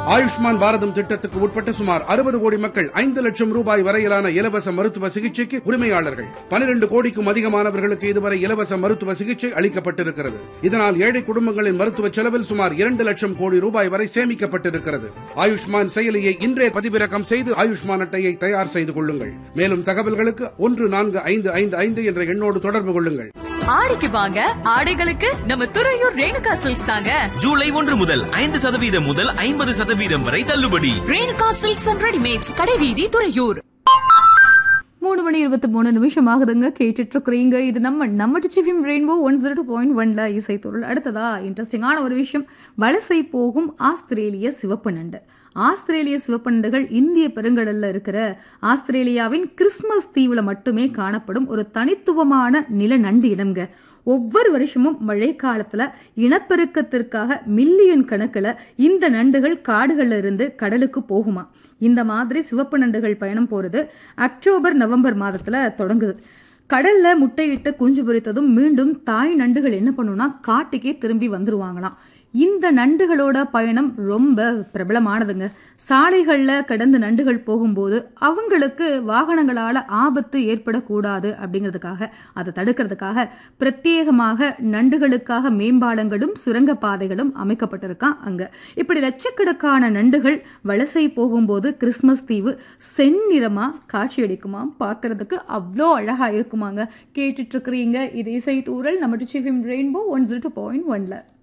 ஆயுஷ்மான் பாரதம் திட்டத்துக்கு உட்பட்ட சுமார் அறுபது கோடி மக்கள் ஐந்து லட்சம் ரூபாய் வரையிலான இலவச மருத்துவ சிகிச்சைக்கு உரிமையாளர்கள் பனிரெண்டு கோடிக்கும் அதிகமானவர்களுக்கு இதுவரை இலவச மருத்துவ சிகிச்சை அளிக்கப்பட்டிருக்கிறது இதனால் ஏழை குடும்பங்களின் மருத்துவ செலவில் சுமார் இரண்டு லட்சம் கோடி ரூபாய் வரை சேமிக்கப்பட்டிருக்கிறது ஆயுஷ்மான் செயலியை இன்றே பதிவிறக்கம் செய்து ஆயுஷ்மான் அட்டையை தயார் செய்து கொள்ளுங்கள் மேலும் தகவல்களுக்கு ஒன்று நான்கு ஐந்து ஐந்து ஐந்து என்ற எண்ணோடு தொடர்பு கொள்ளுங்கள் ஆடிக்கு வாங்க ஆடைகளுக்கு நம்ம துறையூர் ரேணுகா சில்க்ஸ் தாங்க ஜூலை ஒன்று முதல் ஐந்து சதவீதம் முதல் ஐம்பது சதவீதம் வரை தள்ளுபடி ரேணுகா சில்க்ஸ் அண்ட் ரெடிமேட்ஸ் கடைவீதி துறையூர் மூணு மணி இருபத்தி மூணு நிமிஷம் ஆகுதுங்க கேட்டுட்டு இருக்கிறீங்க இது நம்ம நம்ம டிச்சிஃபிம் rainbow one zero two point ஒன்ல இசைத்தொருள் அடுத்ததா இன்ட்ரெஸ்டிங்கான ஒரு விஷயம் வலசை போகும் ஆஸ்திரேலிய சிவப்பு நண்டு ஆஸ்திரேலிய சிவப்பு நண்டுகள் இந்திய பெருங்கடல்ல இருக்கிற ஆஸ்திரேலியாவின் கிறிஸ்மஸ் தீவுல மட்டுமே காணப்படும் ஒரு தனித்துவமான நில நண்டு இடம்ங்க ஒவ்வொரு வருஷமும் மழை காலத்துல இனப்பெருக்கத்திற்காக மில்லியன் கணக்குல இந்த நண்டுகள் காடுகள்ல இருந்து கடலுக்கு போகுமா இந்த மாதிரி சிவப்பு நண்டுகள் பயணம் போறது அக்டோபர் நவம்பர் மாதத்துல தொடங்குது கடல்ல முட்டையிட்டு குஞ்சு பொரித்ததும் மீண்டும் தாய் நண்டுகள் என்ன பண்ணும்னா காட்டுக்கே திரும்பி வந்துருவாங்களாம் இந்த நண்டுகளோட பயணம் ரொம்ப பிரபலமானதுங்க சாலைகளில் கடந்து நண்டுகள் போகும்போது அவங்களுக்கு வாகனங்களால் ஆபத்து ஏற்படக்கூடாது அப்படிங்கிறதுக்காக அதை தடுக்கிறதுக்காக பிரத்யேகமாக நண்டுகளுக்காக மேம்பாலங்களும் சுரங்க பாதைகளும் அமைக்கப்பட்டிருக்கான் அங்க இப்படி லட்சக்கணக்கான நண்டுகள் வலசை போகும்போது கிறிஸ்மஸ் தீவு செந்நிறமா காட்சியளிக்குமா பார்க்கறதுக்கு அவ்வளோ அழகா இருக்குமாங்க கேட்டுட்டு இருக்கிறீங்க இது இசை தூரல் நம்ம டிச்சிஃபிம் rainbow one zero two point ஒன்ல